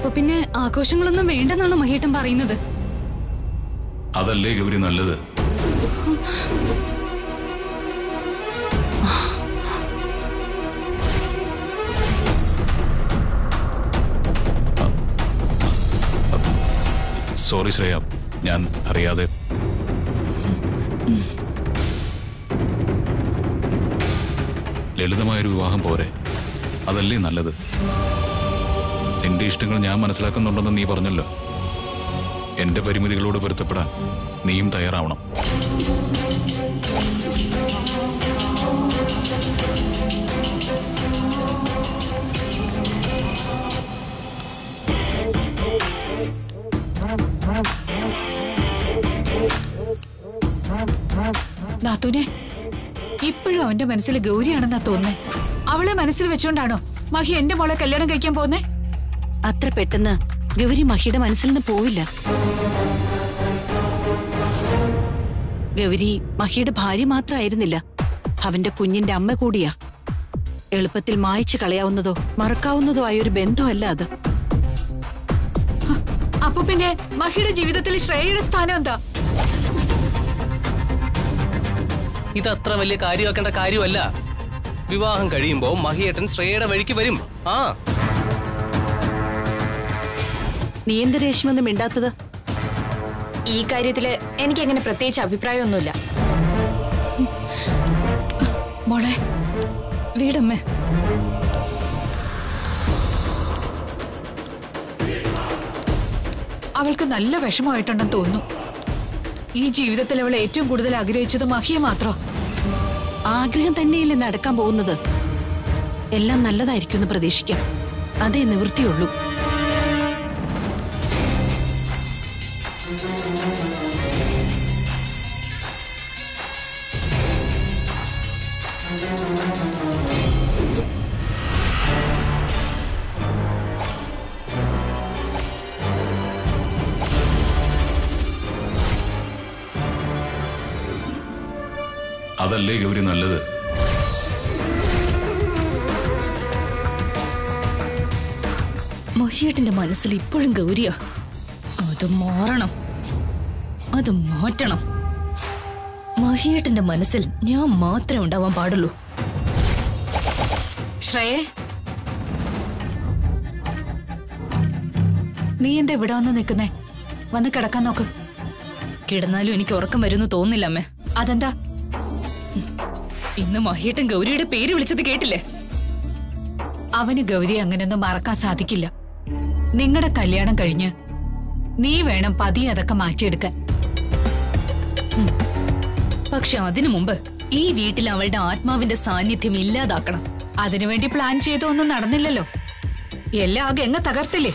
അപ്പൊ പിന്നെ ആഘോഷങ്ങളൊന്നും വേണ്ടെന്നാണോ മഹേട്ടൻ പറയുന്നത് അതല്ലേ ഗൗരി നല്ലത് സോറി ശ്രേയ ഞാൻ അറിയാതെ ലളിതമായൊരു വിവാഹം പോരെ അതല്ലേ നല്ലത് നിന്റെ ഇഷ്ടങ്ങൾ ഞാൻ മനസ്സിലാക്കുന്നുണ്ടെന്ന് നീ പറഞ്ഞല്ലോ എന്റെ പരിമിതികളോട് പൊരുത്തപ്പെടാൻ നീയും തയ്യാറാവണം നാത്തൂനെ ഇപ്പോഴും അവന്റെ മനസ്സിൽ ഗൗരിയാണെന്നാ തോന്നുന്നേ അവളെ മനസ്സിൽ വെച്ചോണ്ടാണോ മഹി എന്റെ മോളെ കല്യാണം കഴിക്കാൻ പോന്നേ അത്ര പെട്ടെന്ന് ഗൗരി മഹിയുടെ മനസ്സിൽ നിന്ന് പോവില്ല ഗൗരി മഹിയുടെ ഭാര്യ മാത്രമായിരുന്നില്ല അവന്റെ കുഞ്ഞിന്റെ അമ്മ കൂടിയാ എളുപ്പത്തിൽ മായ്ച്ചു കളയാവുന്നതോ മറക്കാവുന്നതോ ആയ ഒരു ബന്ധമല്ല അത് അപ്പൊ പിന്നെ മഹിയുടെ ജീവിതത്തിൽ ശ്രേയയുടെ സ്ഥാനം എന്താ ഇത് അത്ര വലിയ കാര്യമാക്കേണ്ട കാര്യമല്ല വിവാഹം കഴിയുമ്പോ മഹിയേട്ടൻ ശ്രേയയുടെ വഴിക്ക് വരും ആ നീ എന്ത് രേഷ്മൊന്നും മിണ്ടാത്തത് ഈ കാര്യത്തില് എനിക്ക് അങ്ങനെ പ്രത്യേകിച്ച് അഭിപ്രായമൊന്നുമില്ല മോളെ വീടമ്മേ അവൾക്ക് നല്ല വിഷമമായിട്ടുണ്ടെന്ന് തോന്നുന്നു ഈ ജീവിതത്തിൽ അവൾ ഏറ്റവും കൂടുതൽ ആഗ്രഹിച്ചത് മഹിയെ മാത്രം ആഗ്രഹം തന്നെയല്ലേ നടക്കാൻ പോകുന്നത് എല്ലാം നല്ലതായിരിക്കും എന്ന് പ്രതീക്ഷിക്കാം അതേ നിവൃത്തിയുള്ളൂ അതല്ലേ ഗൗരി നല്ലത് മഹിയേട്ടന്റെ മനസ്സിൽ ഇപ്പോഴും ഗൗരിയാ അത് മാറണം അത് മാറ്റണം മഹിയേട്ടന്റെ മനസ്സിൽ ഞാൻ മാത്രമേ ഉണ്ടാവാൻ പാടുള്ളൂ ശ്രേയേ നീ എന്താ ഇവിടെ വന്ന് നിൽക്കുന്നേ വന്ന് കിടക്കാൻ നോക്ക് കിടന്നാലും എനിക്ക് ഉറക്കം വരുന്നു തോന്നില്ല അമ്മേ അതെന്താ ഇന്ന് മഹിയേട്ടൻ ഗൗരിയുടെ പേര് വിളിച്ചത് കേട്ടില്ലേ അവന് ഗൗരി അങ്ങനെയൊന്നും മറക്കാൻ സാധിക്കില്ല നിങ്ങളുടെ കല്യാണം കഴിഞ്ഞ് നീ വേണം പതിയെ അതൊക്കെ മാറ്റിയെടുക്കാൻ പക്ഷെ അതിനു മുമ്പ് ഈ വീട്ടിൽ അവളുടെ ആത്മാവിന്റെ സാന്നിധ്യം ഇല്ലാതാക്കണം അതിനുവേണ്ടി പ്ലാൻ ചെയ്തൊന്നും നടന്നില്ലല്ലോ എല്ലാം ആകെ എങ്ങ തകർത്തില്ലേ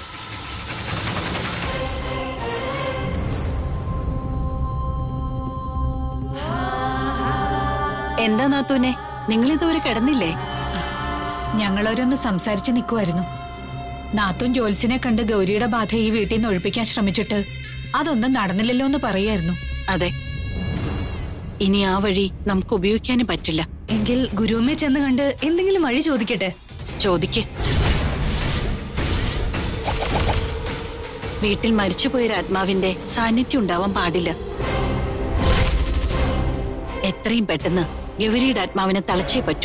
എന്താ നാത്തൂനെ നിങ്ങൾ ഇതുവരെ കിടന്നില്ലേ ഞങ്ങളവരൊന്ന് സംസാരിച്ച് നിൽക്കുമായിരുന്നു നാത്തും ജോത്സിനെ കണ്ട് ഗൗരിയുടെ ബാധ ഈ വീട്ടിൽ നിന്ന് ഒഴിപ്പിക്കാൻ ശ്രമിച്ചിട്ട് അതൊന്നും നടന്നില്ലല്ലോ എന്ന് പറയായിരുന്നു അതെ ഇനി ആ വഴി നമുക്ക് ഉപയോഗിക്കാനും പറ്റില്ല എങ്കിൽ ഗുരുവമ്മയെ ചെന്ന് കണ്ട് എന്തെങ്കിലും വഴി ചോദിക്കട്ടെ ചോദിക്ക് വീട്ടിൽ മരിച്ചുപോയൊരു ആത്മാവിന്റെ സാന്നിധ്യം ഉണ്ടാവാൻ പാടില്ല എത്രയും പെട്ടെന്ന് ഗൗരിയുടെ ആത്മാവിനെ തളച്ചേ പറ്റൂ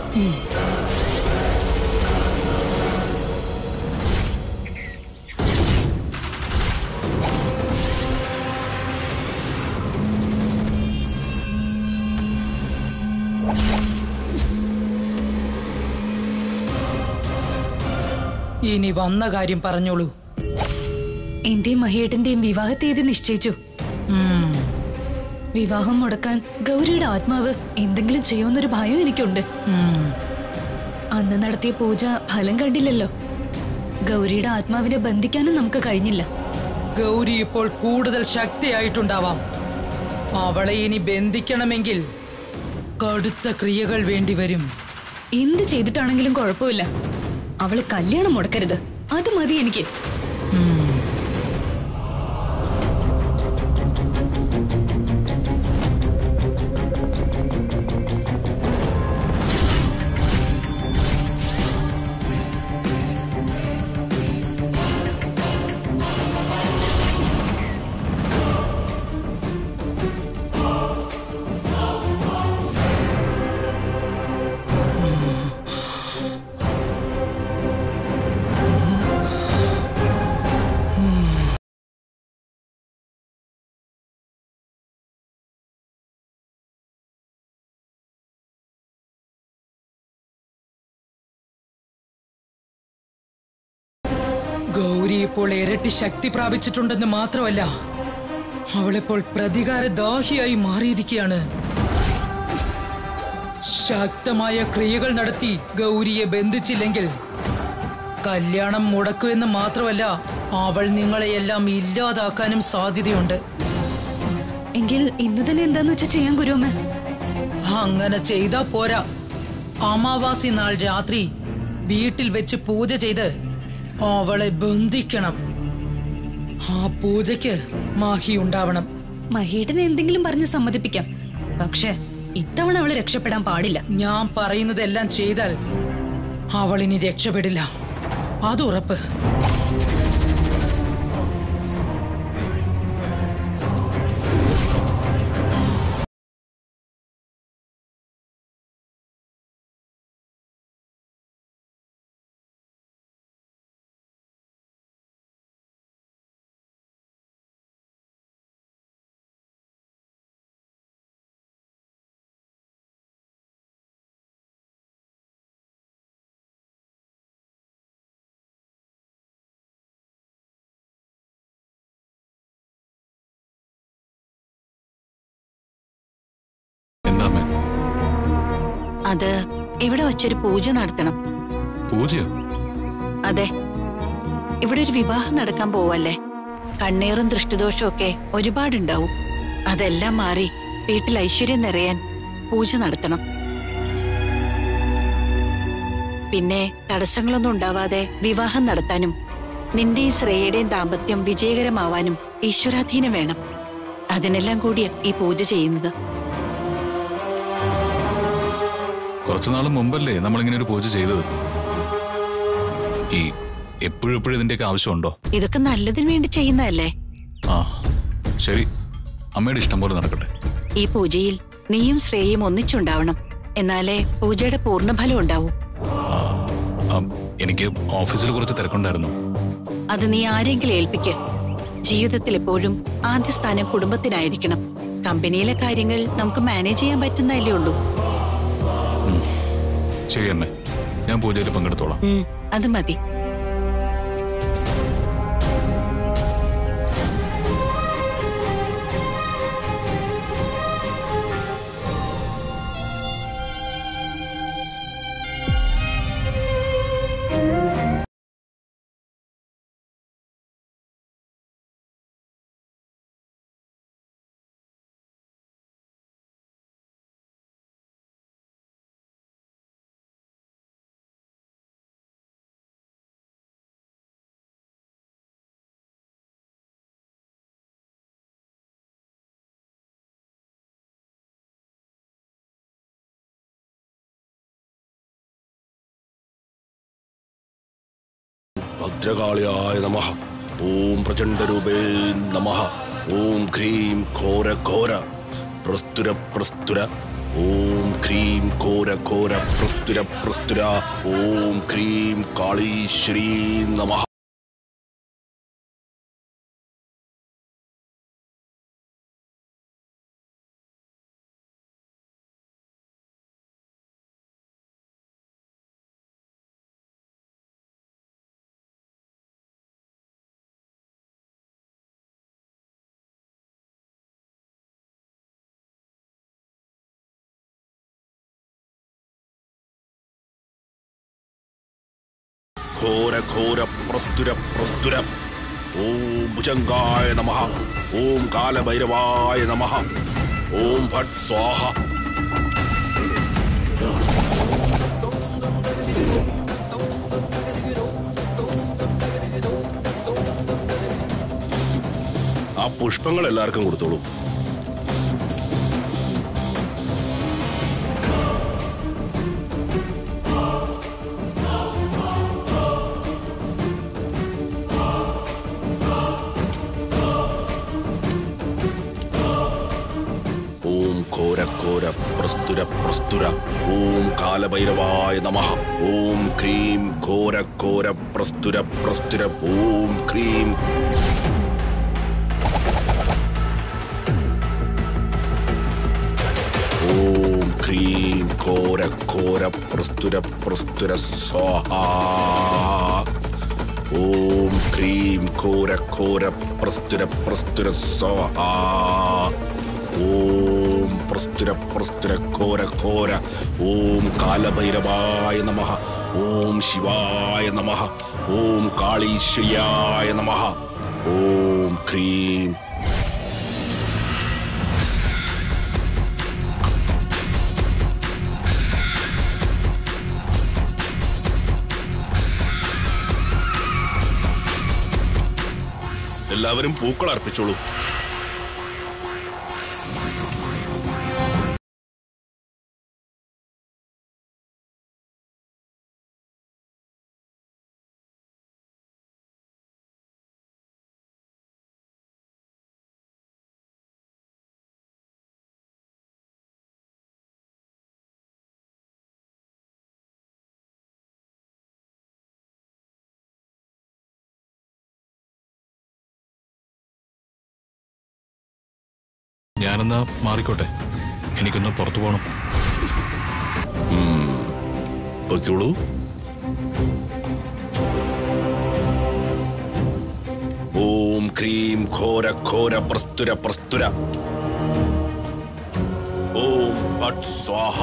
ഇനി വന്ന കാര്യം പറഞ്ഞോളൂ എന്റെയും മഹിയേട്ടന്റെയും വിവാഹ തീയതി നിശ്ചയിച്ചു ഉം, വിവാഹം മുടക്കാൻ ഗൗരിയുടെ ആത്മാവ് എന്തെങ്കിലും ചെയ്യുമെന്നൊരു ഭയം എനിക്കുണ്ട് ഉം. അന്ന് നടത്തിയ പൂജ ഫലം കണ്ടില്ലല്ലോ ഗൗരിയുടെ ആത്മാവിനെ ബന്ധിക്കാനും നമുക്ക് കഴിഞ്ഞില്ല ഗൗരി ഇപ്പോൾ കൂടുതൽ ശക്തിയായിട്ടുണ്ടാവാം അവളെ ഇനി ബന്ധിക്കണമെങ്കിൽ കടുത്ത ക്രിയകൾ വേണ്ടിവരും എന്ത് ചെയ്തിട്ടാണെങ്കിലും കുഴപ്പമില്ല അവള് കല്യാണം മുടക്കരുത് അത് മതി എനിക്ക് ഗൗരി ഇപ്പോൾ ഇരട്ടി ശക്തി പ്രാപിച്ചിട്ടുണ്ടെന്ന് മാത്രമല്ല അവളിപ്പോൾ പ്രതികാര ദാഹിയായി മാറിയിരിക്കുകയാണ് ശക്തമായ ക്രിയകൾ നടത്തി ഗൗരിയെ ബന്ധിച്ചില്ലെങ്കിൽ കല്യാണം മുടക്കുമെന്ന് മാത്രമല്ല അവൾ നിങ്ങളെയെല്ലാം ഇല്ലാതാക്കാനും സാധ്യതയുണ്ട് എങ്കിൽ ഇന്ന് തന്നെ എന്താന്ന് വെച്ചാ ചെയ്യാൻ ഗുരുവമ്മ അങ്ങനെ ചെയ്താ പോരാ അമാവാസി നാൾ രാത്രി വീട്ടിൽ വെച്ച് പൂജ ചെയ്ത് അവളെ ബന്ധിക്കണം ആ പൂജയ്ക്ക് മാഹി ഉണ്ടാവണം മഹേട്ടനെ എന്തെങ്കിലും പറഞ്ഞ് സമ്മതിപ്പിക്കാം പക്ഷെ ഇത്തവണ അവള് രക്ഷപ്പെടാൻ പാടില്ല ഞാൻ പറയുന്നതെല്ലാം ചെയ്താൽ അവൾ ഇനി രക്ഷപ്പെടില്ല അത് ഉറപ്പ് എന്താ അമ്മേ അത് ഇവിടെ വച്ചൊരു പൂജ നടത്തണം പൂജയോ അതെ ഇവിടെ ഒരു വിവാഹം നടക്കാൻ പോവല്ലേ കണ്ണീറും ദൃഷ്ടിദോഷവും ഒക്കെ ഒരുപാടുണ്ടാവും അതെല്ലാം മാറി വീട്ടിൽ ഐശ്വര്യം നിറയാൻ പൂജ നടത്തണം പിന്നെ തടസ്സങ്ങളൊന്നും ഉണ്ടാവാതെ വിവാഹം നടത്താനും നിന്റെയും ശ്രേയയുടെയും ദാമ്പത്യം വിജയകരമാവാനും ഈശ്വരാധീനം വേണം അതിനെല്ലാം കൂടിയാ ഈ പൂജ ചെയ്യുന്നത് കുറച്ചു നാൾ മുമ്പല്ലേ നമ്മളിങ്ങനെ ഒരു പൂജ ചെയ്തത് ഈ എപ്പോഴും എപ്പോഴും ഇതിന്റെയൊക്കെ ആവശ്യമുണ്ടോ ഇതൊക്കെ നല്ലതിന് വേണ്ടി ചെയ്യുന്നതല്ലേ ആ ശരി അമ്മയുടെ ഇഷ്ടം പോലെ നടക്കട്ടെ ഈ പൂജയിൽ നീയും ശ്രേയയും ഒന്നിച്ചുണ്ടാവണം എന്നാലേ പൂജയുടെ പൂർണ്ണഫലം ഉണ്ടാവൂ ആ, എനിക്ക് ഓഫീസിൽ കുറച്ച് തിരക്കുണ്ടായിരുന്നു അത് നീ ആരെങ്കിലും ഏൽപ്പിക്ക് ജീവിതത്തിൽ എപ്പോഴും ആദ്യ സ്ഥാനം കുടുംബത്തിനായിരിക്കണം കമ്പനിയിലെ കാര്യങ്ങൾ നമുക്ക് മാനേജ് ചെയ്യാൻ പറ്റുന്നതല്ലേ ഉള്ളൂ ശരി അമ്മേ ഞാൻ പൂജയിൽ പങ്കെടുത്തോളാം ഉം, അത് മതി ഭദ്രകാളിയായ നമ ഓം പ്രചണ്ഡരൂപേ നമ ഓം ക്രീം ഘോര ഘോര പ്രസ്തുര പ്രസ്തുര ഓം ക്രീം ഘോര ഘോര പ്രസ്തുര പ്രസ്തുര ഓം ക്രീം കാളീശ്വരീ നമ ഘോര ഘോര പ്രസ്തുര പ്രസ്തുര ഓം ഭുജംഗായ നമ ഓം കാലഭൈരവായ നമ ഓം ഭട്ട് സ്വാഹ ആ പുഷ്പങ്ങൾ എല്ലാവർക്കും കൊടുത്തോളൂ ഓം ഘോര ഘോര പ്രസ്തുര പ്രസ്തുര ഓം കാലഭൈരവായ നമ ഓം ക്രീം ഘോര ഘോര പ്രസ്തുര പ്രസ്തുര ഓം ക്രീം ഓം ക്രീം ഘോര ഘോര പ്രസ്തുര പ്രസ്തുര സ്വാഹ ഓം ക്രീം ഘോര ഘോര പ്രസ്തുര പ്രസ്തുര സ്വാഹ ഓം പ്രസ്തുര പ്രസ്തുര ഘോര ഘോര ഓം കാലഭൈരവായ നമഃ ഓം ശിവായ നമഃ ഓം കാളീശ്വര്യായ നമഃ ഓം ക്രീം എല്ലാവരും പൂക്കൾ അർപ്പിച്ചോളൂ ഞാനെന്നാ മാറിക്കോട്ടെ എനിക്കൊന്ന് പുറത്തു പോകണം പൊയ്ക്കോളൂ ഓം ക്രീം ഘോര ഘോര പ്രസ്തുര പ്രസ്തുര ഓം ഭട്ട് സ്വാഹ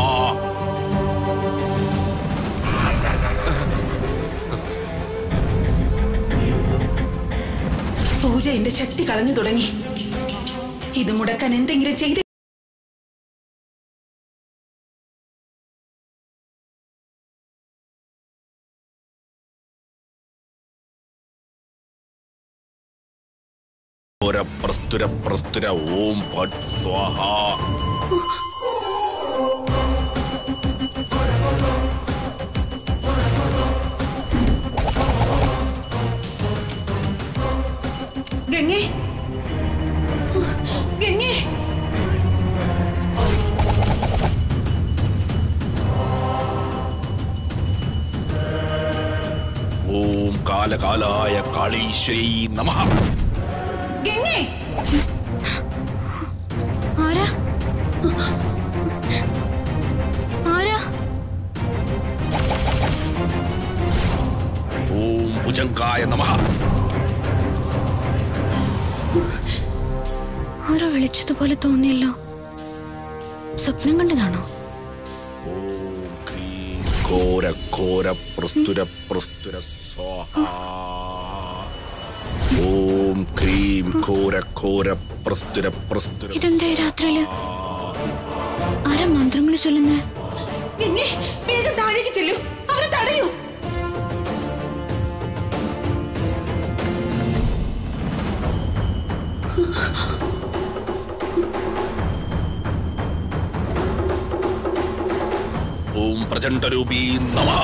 പൂജ എന്റെ ശക്തി കളഞ്ഞു തുടങ്ങി ഇത് മുടക്കാൻ എന്തെങ്കിലും ചെയ്ത് ഘോര പ്രസ്തുര പ്രസ്തുര ഓം ഭട്ട് സ്വാഹ ഗംഗേ ഗംഗേ ഓം കാലകാലായ കാളീശ്വരീ നമഃ ഗംഗേ ആരാ ആരാ ഓം ഭുജങ്കായ നമഃ ആരോ വിളിച്ചതുപോലെ തോന്നിയല്ലോ സ്വപ്നം കണ്ടതാണോ ഓം ക്രീം ഘോര ഘോര പ്രസ്തുര പ്രസ്തുര സ്വാഹ ഓം ക്രീം ഘോര ഘോര പ്രസ്തുര പ്രസ്തുര ഇതെന്താ ഈ രാത്രിയില് ആരാ മന്ത്രങ്ങൾ ചൊല്ലുന്നേ ഗംഗേ വേഗം താഴേക്ക് ചെല്ലൂ അവരെ തടയൂ ഓം പ്രചണ്ഡരൂപീ നമഃ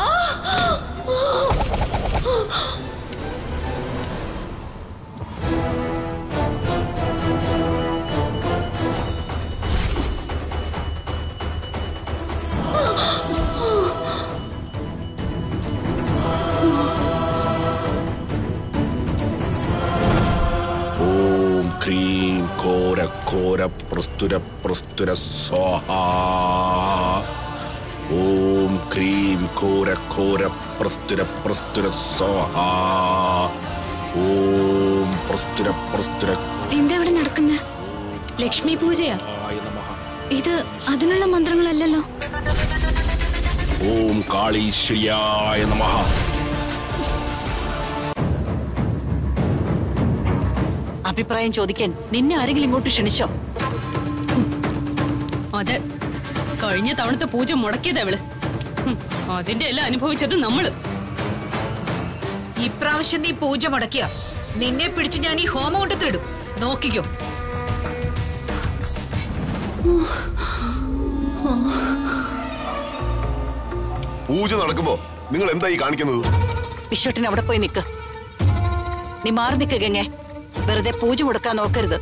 ഓം ക്രീം ഘോര ഘോര പ്രസ്തുര പ്രസ്തുര സ്വാഹ ഓം ക്രീം ഘോര ഘോര പ്രസ്തുര പ്രസ്തുര സ്വാഹ ഓം പ്രസ്തുര പ്രസ്തുര എന്താ ഇവിടെ നടക്കുന്നേ ലക്ഷ്മി പൂജയാ ആയ നമഃ ഇത് അതിനുള്ള മന്ത്രങ്ങളല്ലല്ലോ ഓം കാളീശ്വര്യായ നമഃ അഭിപ്രായം ചോദിക്കാൻ നിന്നെ ആരെങ്കിലും ഇങ്ങോട്ട് ക്ഷണിച്ചോ അതെ കഴിഞ്ഞ തവണത്തെ പൂജ മുടക്കിയത് അവള് ഹും, അതിന്റെ എല്ലാം അനുഭവിച്ചത് നമ്മള് ഇപ്രാവശ്യം നീ പൂജ മുടക്കിയ നിന്നെ പിടിച്ച് ഞാൻ ഈ ഹോമകുണ്ടത്തിലിടും നോക്കിക്കോ പൂജ നടക്കുമ്പോ നിങ്ങൾ എന്താ ഈ കാണിക്കുന്നത് വിശ്വട്ടിന് അവിടെ പോയി നിക്ക് നീ മാറി നിക്ക് ഗംഗെ വെറുതെ പൂജ മുടക്കാൻ നോക്കരുത്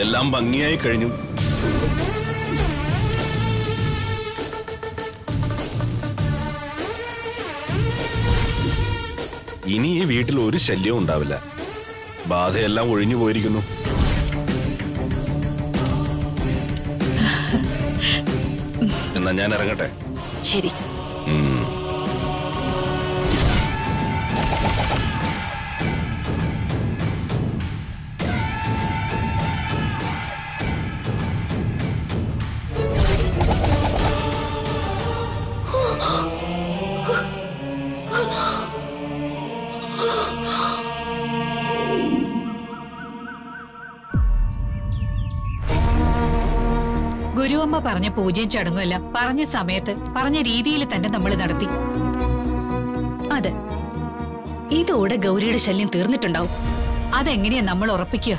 എല്ലാം ഭംഗിയായി കഴിഞ്ഞു ഇനി ഈ വീട്ടിൽ ഒരു ശല്യവും ഉണ്ടാവില്ല ബാധയെല്ലാം ഒഴിഞ്ഞു പോയിരിക്കുന്നു എന്നാ ഞാൻ ഇറങ്ങട്ടെ ശരി ഉം. ഗുരുവമ്മ പറഞ്ഞ പൂജയും ചടങ്ങുമെല്ലാം പറഞ്ഞ സമയത്ത് പറഞ്ഞ രീതിയിൽ തന്നെ നമ്മൾ നടത്തി അതെ ഇതോടെ ഗൗരിയുടെ ശല്യം തീർന്നിട്ടുണ്ടാവും അതെങ്ങനെയാ നമ്മൾ ഉറപ്പിക്കുക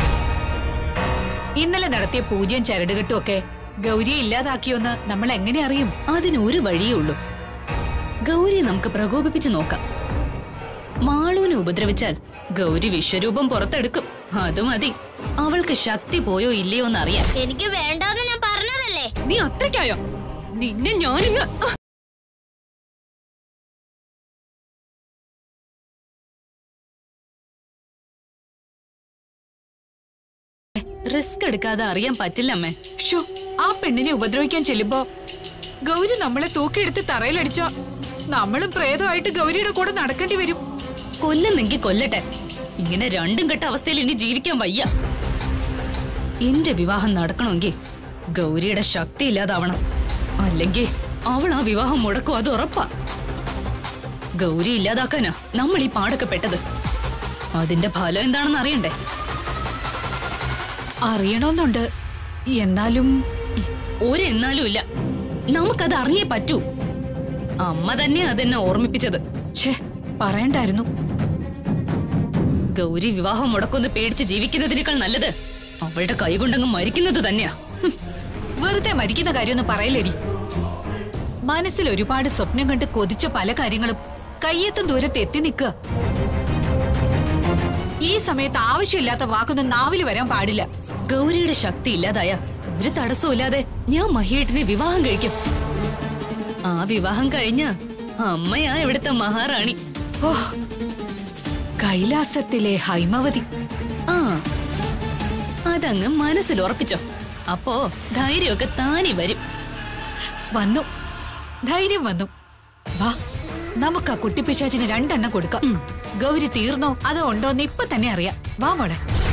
ഇന്നലെ നടത്തിയ പൂജയും ചരടുകെട്ടും ഒക്കെ ഗൗരിയെ ഇല്ലാതാക്കിയോന്ന് നമ്മൾ എങ്ങനെ അറിയും അതിന് ഒരു വഴിയേ ഉള്ളൂ ഗൗരിയെ നമുക്ക് പ്രകോപിപ്പിച്ച് നോക്കാം മാളുവിനെ ഉപദ്രവിച്ചാൽ ഗൗരി വിശ്വരൂപം പുറത്തെടുക്കും അത് മതി അവൾക്ക് ശക്തി പോയോ ഇല്ലയോ എന്നറിയാം എനിക്ക് വേണ്ടാന്ന് ഞാൻ പറഞ്ഞതല്ലേ നീ അത്രയ്ക്കായോ നിന്നെ ഞാനിങ്ങ് റിസ്ക് എടുക്കാതെ അറിയാൻ പറ്റില്ല അമ്മേ ഷോ ആ പെണ്ണിനെ ഉപദ്രവിക്കാൻ ചെല്ലുമ്പോ ഗൗരി നമ്മളെ തൂക്കിയെടുത്ത് തറയിലടിച്ച നമ്മളും പ്രേതമായിട്ട് ഗൗരിയുടെ കൂടെ നടക്കേണ്ടി വരും കൊല്ലുന്നെങ്കിൽ കൊല്ലട്ടെ ഇങ്ങനെ രണ്ടും കെട്ട അവസ്ഥയിൽ ഇനി ജീവിക്കാൻ വയ്യ എന്റെ വിവാഹം നടക്കണമെങ്കിൽ ഗൗരിയുടെ ശക്തി ഇല്ലാതാവണം അല്ലെങ്കിൽ അവൾ ആ വിവാഹം മുടക്കും അത് ഉറപ്പാ ഗൗരി ഇല്ലാതാക്കാനാ നമ്മൾ ഈ പാടൊക്കെ പെട്ടത് അതിന്റെ ഫലം എന്താണെന്ന് അറിയണ്ടേ അറിയണമെന്നുണ്ട് എന്നാലും ഒരു എന്നാലും ഇല്ല നമുക്കത് അറിഞ്ഞേ പറ്റൂ അമ്മ തന്നെയാ അതെന്നെ ഓർമ്മിപ്പിച്ചത് ഛേ പറയണ്ടായിരുന്നു ഗൗരി വിവാഹം മുടക്കൊന്ന് പേടിച്ച് ജീവിക്കുന്നതിനേക്കാൾ നല്ലത് അവളുടെ കൈകൊണ്ടങ്ങ് മരിക്കുന്നത് തന്നെയാ ഹും, വെറുതെ മരിക്കുന്ന കാര്യമൊന്നും പറയില്ലടി മനസ്സിൽ ഒരുപാട് സ്വപ്നം കണ്ട് കൊതിച്ച പല കാര്യങ്ങളും കയ്യെത്തും ദൂരത്ത് എത്തി നിൽക്കുക ഈ സമയത്ത് ആവശ്യമില്ലാത്ത വാക്കൊന്നും നാവിൽ വരാൻ പാടില്ല ഗൗരിയുടെ ശക്തി ഇല്ലാതായ ഒരു തടസ്സവും ഇല്ലാതെ ഞാൻ മഹിയേട്ടിനെ വിവാഹം കഴിക്കും ആ വിവാഹം കഴിഞ്ഞ അമ്മയാ ഇവിടുത്തെ മഹാറാണി ഓ കൈലാസത്തിലെ ഹൈമവതി ആ അതങ്ങ് മനസ്സിൽ ഉറപ്പിച്ചോ അപ്പോ ധൈര്യമൊക്കെ താനെ വരും വന്നു ധൈര്യം വന്നു വാ നമുക്ക് ആ കുട്ടിപ്പിശാച്ചിന് രണ്ടെണ്ണം കൊടുക്കാം ഗൗരി തീർന്നോ അതോ ഉണ്ടോന്ന് ഇപ്പൊ തന്നെ അറിയാം വാ മോളെ